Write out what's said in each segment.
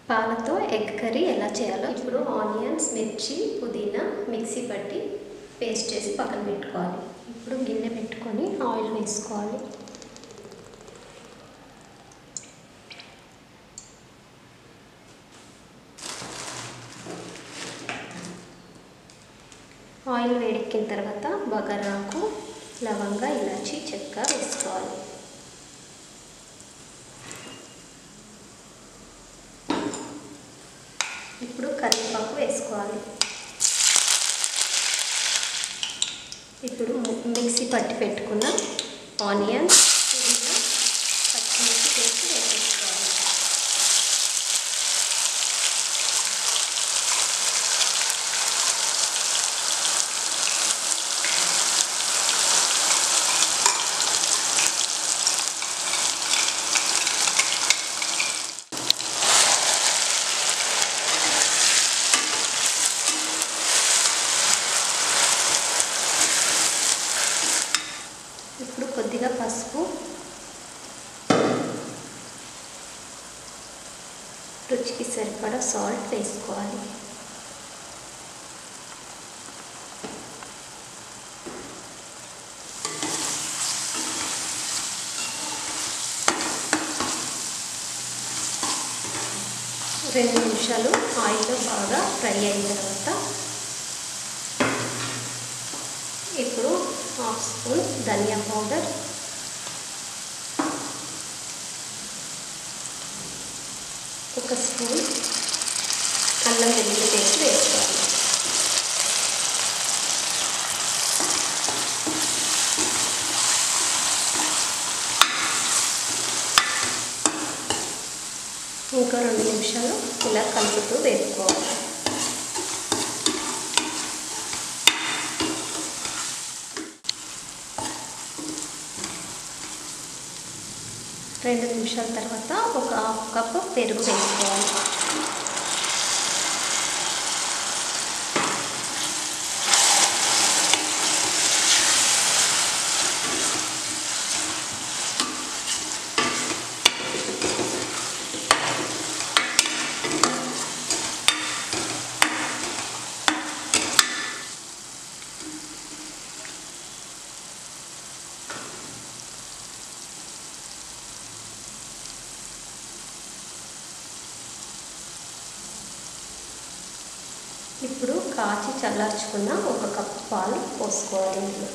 పాలతో egg curry ఎలా చేయాలో ఇప్పుడు ఆనియన్స్ మిర్చి పుదీనా మిక్సీ పట్టి పేస్ట్ చేసి పక్కన పెట్టుకోవాలి ఇప్పుడు గిన్నె పెట్టుకొని ఆయిల్ వేసుకోవాలి ఆయిల్ వేడెక్కిన తర్వాత బగారాకు లవంగ ఇలాచి చెక్క వేసుకోవాలి ఇప్పుడు కరివేపాకు వేసుకోవాలి ఇప్పుడు మిక్సీ పట్టి పెట్టుకున్న ఆనియన్స్ పుదీనా పచ్చిమిర్చి పేస్ట్ వేసేసుకోవాలి ఇప్పుడు కొద్దిగా పసుపు రుచికి సరిపడా సాల్ట్ వేసుకోవాలి రెండు నిమిషాలు ఆయిల్లో బాగా ఫ్రై అయిన తర్వాత ఇప్పుడు హాఫ్ స్పూన్ ధనియా పౌడర్ ఒక స్పూన్ అల్లం వెల్లుల్లి పేస్ట్ వేసుకోవాలి ఇంకో రెండు నిమిషాలు ఇలా కలుపుతూ వేపుకోవాలి రెండు నిమిషాల తర్వాత ఒక హాఫ్ కప్ పెరుగు వేసుకోవాలి ఇప్పుడు కాచి చల్లార్చుకున్న ఒక కప్పు పాలు పోసుకోవాలి ఇందులో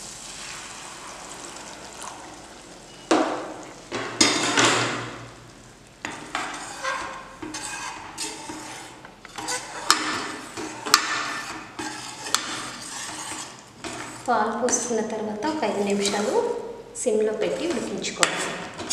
పాలు పోసుకున్న తర్వాత ఒక ఐదు నిమిషాలు సిమ్లో పెట్టి ఉడికించుకోవాలి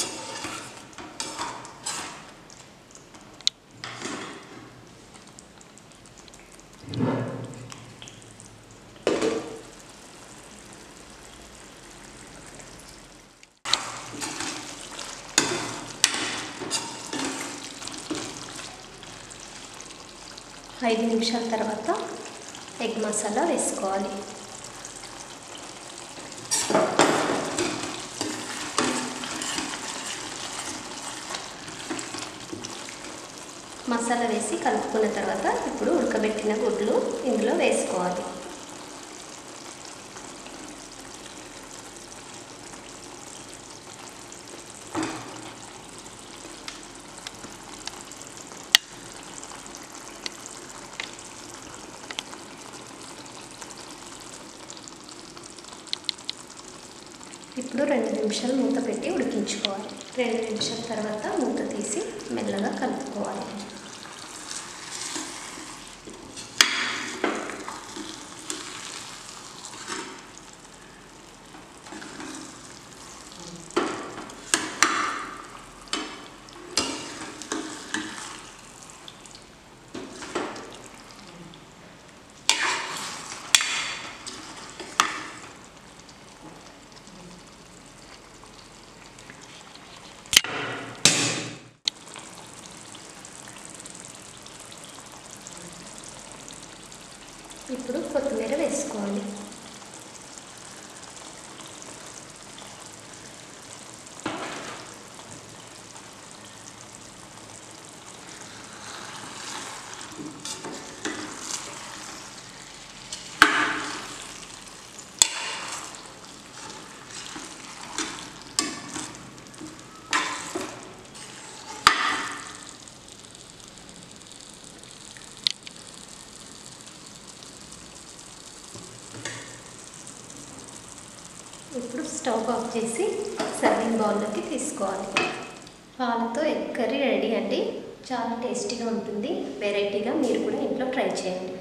ఐదు నిమిషాల తర్వాత ఎగ్ మసాలా వేసుకోవాలి మసాలా వేసి కలుపుకున్న తర్వాత ఇప్పుడు ఉడకబెట్టిన గుడ్లు ఇందులో వేసుకోవాలి ఇప్పుడు రెండు నిమిషాలు మూత పెట్టి ఉడికించుకోవాలి రెండు నిమిషాల తర్వాత మూత తీసి మెల్లగా కలుపుకోవాలి ఇప్పుడు కొత్తిమీర వేసుకోవాలి ఇప్పుడు స్టవ్ ఆఫ్ చేసి సర్వింగ్ బౌల్లోకి తీసుకోవాలి పాలతో ఎగ్ కర్రీ రెడీ అండి చాలా టేస్టీగా ఉంటుంది వెరైటీగా మీరు కూడా ఇంట్లో ట్రై చేయండి